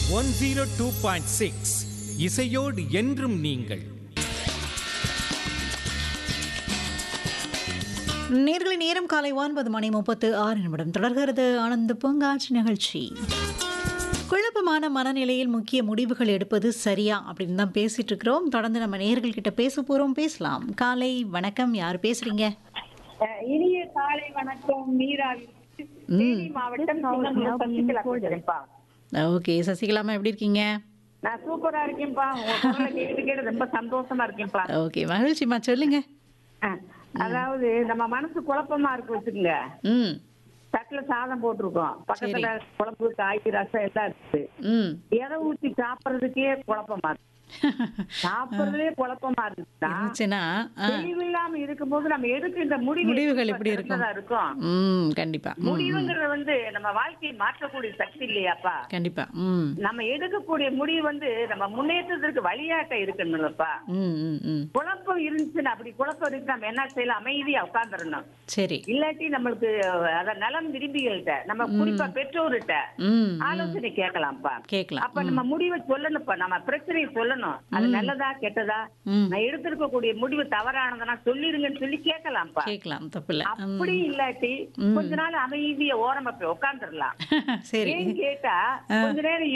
One zero two point six இசையோடு என்றும் நீங்கள் நேர்களை நேரம் காலை ஒன்பது மணி முப்பத்து ஆறு நிமிடம் தொடர்கிறது ஆனந்த பூங்காட்சி நிகழ்ச்சி குழப்பமான மனநிலையில் முக்கிய முடிவுகள் எடுப்பது சரியா அப்படின்னு தான் பேசிட்டு இருக்கிறோம் தொடர்ந்து நம்ம நேர்கள் கிட்ட பேச போறோம் பேசலாம் காலை வணக்கம் யார் பேசுறீங்க அஹ் இனிய காலை வணக்கம் மீரா தேனி மாவட்டம் சின்னமனூர் சசிகலா பேசுறேன்ப்பா ஓகே சசிகலாமா எப்படி இருக்கீங்க நான் சூப்பரா இருக்கேன்ப்பா உங்க குரலை கேட்டு கேட்டு ரொம்ப சந்தோஷமா இருக்கேன்ப்பா ஓகே மகிழ்ச்சிமா சொல்லுங்க அஹ் அதாவது நம்ம மனசு குழப்பமா இருக்கு வச்சுக்கோங்க ம் தட்டுல சாதம் போட்டிருக்கோம் பக்கத்துல குழம்பு காய் ரசம் எல்லாம் இருக்குது ம் எதை ஊத்தி சாப்பிடுறதுக்கே குழப்பமா இருக்கு சாப்பிடுறதே குழப்பமா இருக்குன்னா இருந்துச்சுன்னா ஆ, தெளிவில்லாம இருக்கும்போது நம்ம எடுக்கின்ற முடிவு முடிவுகள் எப்படி இருக்கும்? சிறந்ததா இருக்கும் ம் கண்டிப்பா ம், முடிவுங்கிறது வந்து நம்ம வாழ்க்கையை மாற்றக்கூடிய சக்தி இல்லையாப்பா கண்டிப்பா ம் நம்ம எடுக்கக்கூடிய முடிவு வந்து நம்ம முன்னேற்றத்திற்கு வழியாட்ட இருக்கணும்லப்பா ம் ம் ம் குழப்பம் இருந்துச்சுன்னா அப்படி குழப்பம் இருக்கு நம்ம என்ன செய்யலாம் அமைதியா உட்கார்ந்துடணும் சரி இல்லாட்டி நம்மளுக்கு அத நலம் விரும்பிகள்கிட்ட நம்ம குறிப்பா பெற்றோர்கிட்ட ம் ஆலோசனை கேட்கலாம்ப்பா கேட்கலாம் அப்ப நம்ம முடிவை சொல்லணும்ப்பா நம்ம பிரச்சனையை சொல்லணும் அது நல்லதா கெட்டதா ம் நான் எடுத்திருக்கக்கூடிய முடிவு தவறானதுன்னா சொல்லிருங்கன்னு சொல்லி கேட்கலாம்ப்பா கேட்கலாம் தப்பில்ல ம். அப்படி இல்லாட்டி கொஞ்ச நாள் அமைதியா ஓரமா போய் உட்காந்துடலாம் சரி ஏன் கேட்டா கொஞ்ச நேரம்